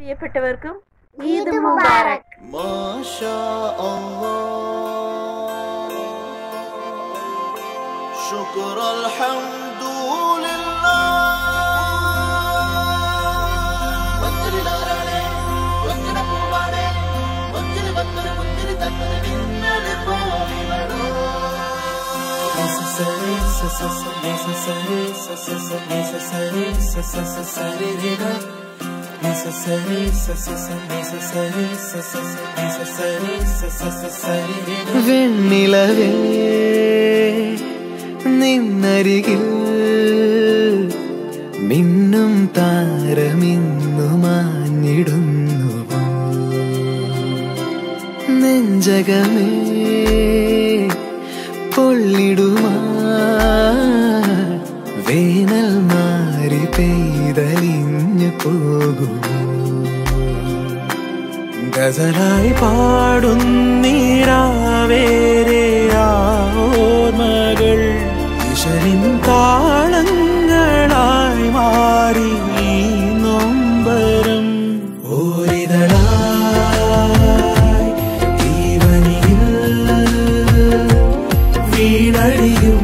പ്രിയപ്പെട്ടവർക്കും ഈദ് മുബാറക് ما شاء الله شكر الحمد لله ഒത്തിരി ധാരാളെ, ഒത്തിരി പൂവാളെ, ഒത്തിരി വന്നൊരു മുന്തിരി തന്നൊരു മിന്നല് പോലിവളോ. വെണ്ണിലവേ നിന്നരികിൽ മിന്നും താരമിന്നു മാഞ്ഞിടുന്നു നെഞ്ചകമേ പൊള്ളിടുമാ വേനൽ മാറി പെയ്തലിഞ്ഞു പോകുമോ ഗസലായി പാടുന്നീരാവേരെ ആ ഓർമ്മകൾ ഈശ്വരിൻ താളങ്ങളായി മാറി ഈ നൊമ്പരം ഓരിതളായി ഈവനിയിൽ വീണടിയും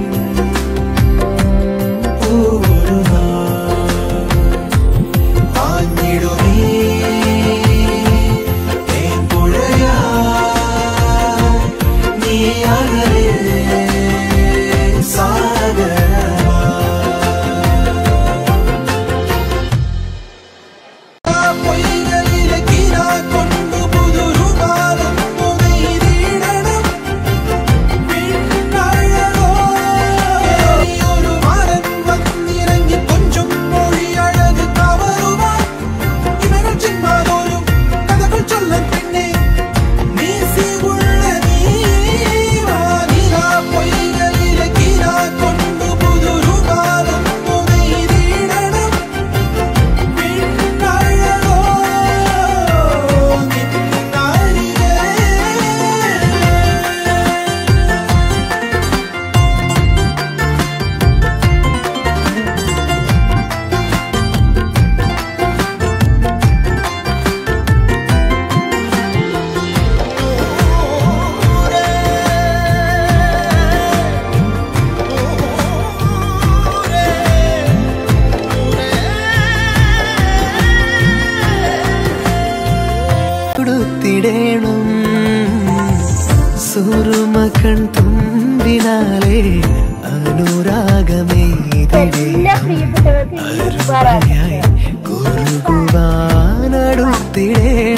ഒരു നാൾ ആഞ്ഞിടുമേ തേൻപുഴയാ നീ അകലെ സാഗരമാ പൊയ്കളിലെ കിനാ കൊണ്ടു പുതുരുകാലം പുനയിലിടണം പിന്നഴകോ ഒരു മരൻ വന്നിറങ്ങി കൊഞ്ചും മൊഴി അഴക് കവറുവാൻ ഇവകൾ ചിന്മാതോരും കഥകൾ ചൊല്ലൻ പിന്നെ നീസിയുള്ള നീവാ നിലാ പൊയ്കളിലെ കിനാ കൊണ്ടു പുതുരുകാലം പുനയിലിടണം പിന്നഴകോ നിന്നരികെ കൊടുത്തിടേണം സുറുമകൺ തുമ്പിനാലെ അനുരാഗമേ എല്ലാ പ്രിയപ്പെട്ടവർക്കും ഈദ് മുബാറക് കുറുകുവാനടുത്തിടേണം